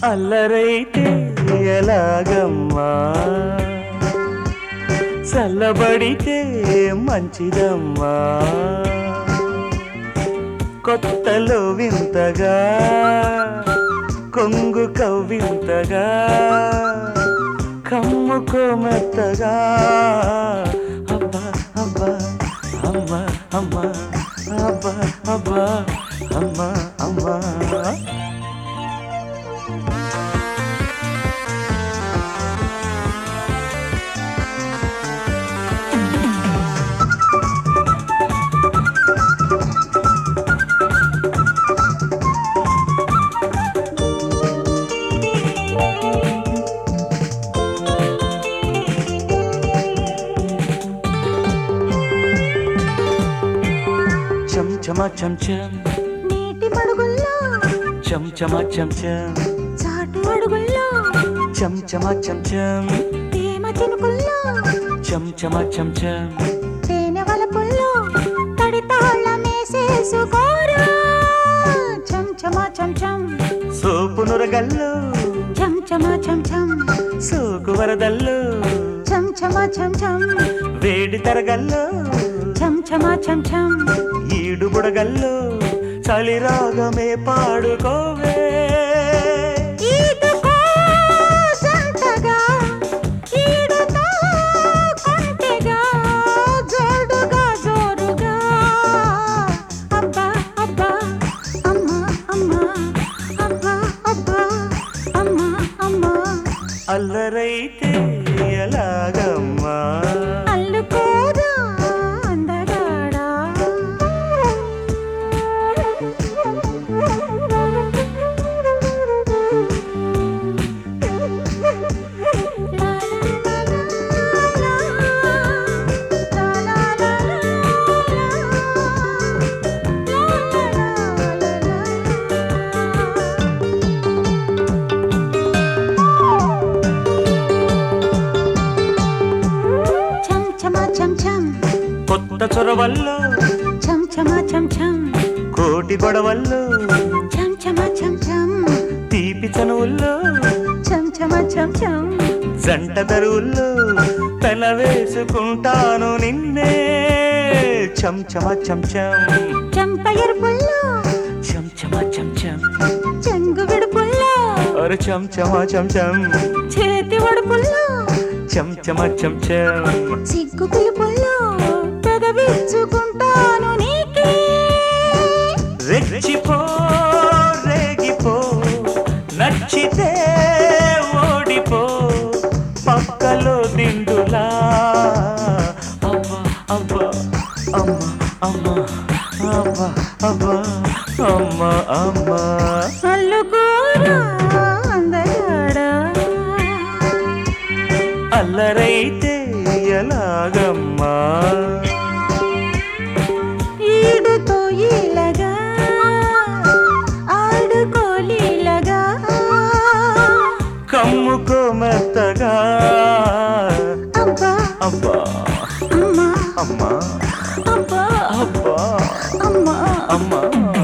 అల్లరైతే ఎలాగమ్మా చల్లబడితే మంచిదమ్మా కొత్తలో వింతగా కొంగు కవ్వింతగా కమ్ముకో మెత్తగా అబ్బా అబ్బా అమ్మా అమ్మా అబ్బా అబ్బా అమ్మా అమ్మా చం చమా చం చం నీటి మడుగుల్లో చం చమా చం చం చాటు అడుగుల్లో చం చమా చం చం తేమ చినుకుల్లో చం చమా చం చం తేనె వలపుల్లో తడి తాళం వేసేసుకోరా చం చమా చం చం సోపు నురగల్లు చం చమా చం చం సోకు వరదల్లు చం చమా చం చం వేడి తరగల్లు చం చమా చం చం ఈడు బుడగల్లు చలి రాగమే పాడుకోవే ఈదుకో జంటగా ఈడుతో కొంటెగా జోడుగా జోరుగా అబ్బా అబ్బా అమ్మా అమ్మా అబ్బా అబ్బా అమ్మా అమ్మా అల్లరైతే ఎలాగమ్మా అల్లుకోదా అందగాడా చం చమా చం చం కొత్త చొరవల్లో చం చమా చం చం కోటి గొడవల్లో చం చమా చం చం తీపి చనువుల్లో చం చమా చం చం జంట తరువుల్లో తల వేసుకుంటాను నిన్నే చం చమ చం చం చంప ఎరుపుల్లో చం చమ చం చం చెంగు విడుపుల్లో అరే చం చమ చం చం చేతి ఒడుపుల్లో చం చమ చం చం సిగ్గు పిలుపుల్లో పెదవిచ్చుకుంటాను నీకే రెచ్చిపో రేగిపో నచ్చితే ఓడిపో పక్కలో దిండులా అవ్వ అవ్వ అమ్మ అమ్మ అవ్వ అవ్వ అమ్మ అమ్మ అల్లుకోరా అందగాడా అల్లరైతే ఎలాగమ్మా ఈడుతో ఈలగా ఆడుకోలీలగా కమ్ముకో మెత్తగా అబ్బా అబ్బా అమ్మా అమ్మా అబ్బా అబ్బా అమ్మా అమ్మా